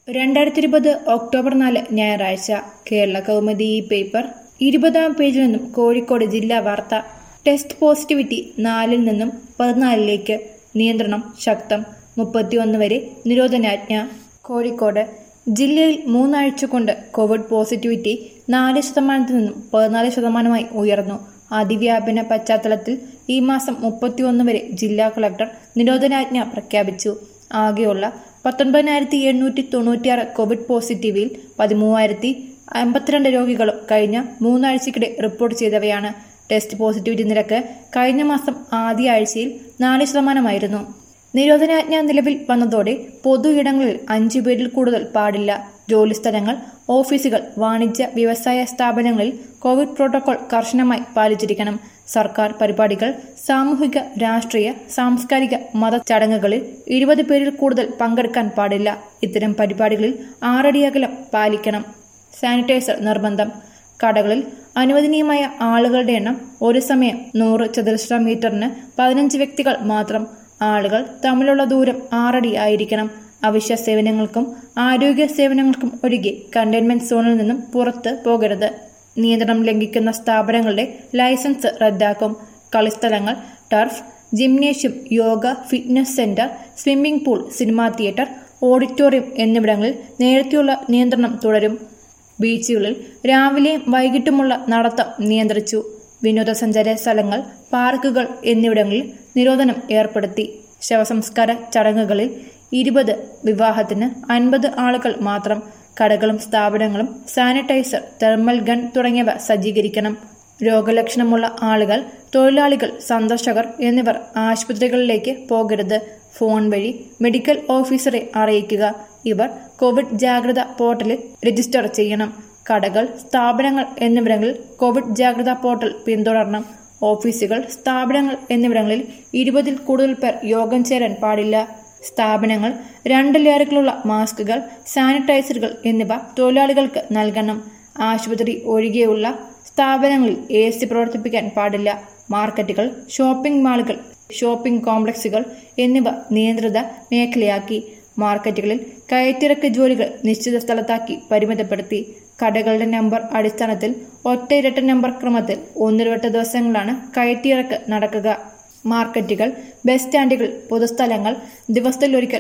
രണ്ടായിരത്തി ഇരുപത് ഒക്ടോബർ നാല് ഞായറാഴ്ച കേരള കൗമുദി ഈ പേപ്പർ ഇരുപതാം പേജിൽ നിന്നും കോഴിക്കോട് ജില്ലാ വാർത്ത ടെസ്റ്റ് പോസിറ്റിവിറ്റി നാലിൽ നിന്നും പതിനാലിലേക്ക് നിയന്ത്രണം ശക്തം മുപ്പത്തിയൊന്ന് വരെ നിരോധനാജ്ഞ കോഴിക്കോട് ജില്ലയിൽ മൂന്നാഴ്ച കൊണ്ട് കോവിഡ് പോസിറ്റിവിറ്റി നാല് ശതമാനത്തിൽ നിന്നും പതിനാല് ശതമാനമായി ഉയർന്നു അതിവ്യാപന പശ്ചാത്തലത്തിൽ ഈ മാസം മുപ്പത്തിയൊന്ന് വരെ ജില്ലാ കളക്ടർ നിരോധനാജ്ഞ പ്രഖ്യാപിച്ചു ആകെയുള്ള പത്തൊൻപതിനായിരത്തി എണ്ണൂറ്റി തൊണ്ണൂറ്റിയാറ് കോവിഡ് പോസിറ്റീവിൽ പതിമൂവായിരത്തി അമ്പത്തിരണ്ട് രോഗികളും കഴിഞ്ഞ മൂന്നാഴ്ചക്കിടെ റിപ്പോർട്ട് ചെയ്തവയാണ് ടെസ്റ്റ് പോസിറ്റിവിറ്റി നിരക്ക് കഴിഞ്ഞ മാസം ആദ്യ ആഴ്ചയിൽ നാല് ശതമാനമായിരുന്നു നിരോധനാജ്ഞ നിലവിൽ വന്നതോടെ പൊതു ഇടങ്ങളിൽ അഞ്ചു പേരിൽ കൂടുതൽ പാടില്ല ജോലിസ്ഥലങ്ങൾ ഓഫീസുകൾ വാണിജ്യ വ്യവസായ സ്ഥാപനങ്ങളിൽ കോവിഡ് പ്രോട്ടോകോൾ കർശനമായി പാലിച്ചിരിക്കണം സർക്കാർ പരിപാടികൾ സാമൂഹിക രാഷ്ട്രീയ സാംസ്കാരിക മത ചടങ്ങുകളിൽ ഇരുപത് പേരിൽ കൂടുതൽ പങ്കെടുക്കാൻ പാടില്ല ഇത്തരം പരിപാടികളിൽ ആറടി അകലം പാലിക്കണം സാനിറ്റൈസർ നിർബന്ധം കടകളിൽ അനുവദനീയമായ ആളുകളുടെ എണ്ണം ഒരു സമയം നൂറ് ചതുരശ്ര മീറ്ററിന് പതിനഞ്ച് വ്യക്തികൾ മാത്രം ആളുകൾ തമ്മിലുള്ള ദൂരം ആറടി ആയിരിക്കണം അവശ്യ സേവനങ്ങൾക്കും ആരോഗ്യ സേവനങ്ങൾക്കും ഒഴികെ കണ്ടെയ്ൻമെന്റ് സോണിൽ നിന്നും പുറത്ത് പോകരുത് നിയന്ത്രണം ലംഘിക്കുന്ന സ്ഥാപനങ്ങളുടെ ലൈസൻസ് റദ്ദാക്കും കളിസ്ഥലങ്ങൾ turf gymnasium yoga fitness centre swimming pool cinema theatre auditorium എന്നിവിടങ്ങളിൽ നേരത്തെയുള്ള നിയന്ത്രണം തുടരും ബീച്ചുകളിൽ രാവിലെയും വൈകിട്ടുമുള്ള നടത്തം നിയന്ത്രിച്ചു വിനോദസഞ്ചാര സ്ഥലങ്ങൾ പാർക്കുകൾ എന്നിവിടങ്ങളിൽ നിരോധനം ഏർപ്പെടുത്തി ശവസംസ്കാര ചടങ്ങുകളിൽ ഇരുപത് വിവാഹത്തിന് അൻപത് ആളുകൾ മാത്രം കടകളും സ്ഥാപനങ്ങളും സാനിറ്റൈസർ തെർമൽ ഗൺ തുടങ്ങിയവ സജ്ജീകരിക്കണം രോഗലക്ഷണമുള്ള ആളുകൾ തൊഴിലാളികൾ സന്ദർശകർ എന്നിവർ ആശുപത്രികളിലേക്ക് പോകരുത് ഫോൺ വഴി മെഡിക്കൽ ഓഫീസറെ അറിയിക്കുക ഇവർ കോവിഡ് ജാഗ്രത പോർട്ടലിൽ രജിസ്റ്റർ ചെയ്യണം കടകൾ സ്ഥാപനങ്ങൾ എന്നിവിടങ്ങളിൽ കോവിഡ് ജാഗ്രതാ പോർട്ടൽ പിന്തുടരണം ഓഫീസുകൾ സ്ഥാപനങ്ങൾ എന്നിവിടങ്ങളിൽ ഇരുപതിൽ കൂടുതൽ പേർ യോഗം ചേരാൻ പാടില്ല സ്ഥാപനങ്ങൾ രണ്ട് ലെയറുകളുള്ള മാസ്കുകൾ സാനിറ്റൈസറുകൾ എന്നിവ തൊഴിലാളികൾക്ക് നൽകണം ആശുപത്രി ഒഴികെയുള്ള സ്ഥാപനങ്ങളിൽ എ സി പ്രവർത്തിപ്പിക്കാൻ പാടില്ല മാർക്കറ്റുകൾ ഷോപ്പിംഗ് മാളുകൾ ഷോപ്പിംഗ് കോംപ്ലക്സുകൾ എന്നിവ നിയന്ത്രിത മേഖലയാക്കി മാർക്കറ്റുകളിൽ കയറ്റിറക്ക് ജോലികൾ നിശ്ചിത സ്ഥലത്താക്കി പരിമിതപ്പെടുത്തി കടകളുടെ നമ്പർ അടിസ്ഥാനത്തിൽ ഒറ്റ ഇരട്ട നമ്പർ ക്രമത്തിൽ ഒന്നിരവട്ട ദിവസങ്ങളാണ് കയറ്റിയിറക്ക് നടക്കുക മാർക്കറ്റുകൾ ബസ് സ്റ്റാൻഡുകൾ പൊതുസ്ഥലങ്ങൾ ദിവസത്തിലൊരിക്കൽ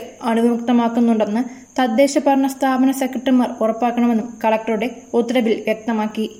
അണുവിമുക്തമാക്കുന്നുണ്ടെന്ന് തദ്ദേശ ഭരണ സ്ഥാപന സെക്രട്ടറിമാർ ഉറപ്പാക്കണമെന്നും കളക്ടറുടെ ഉത്തരവിൽ വ്യക്തമാക്കി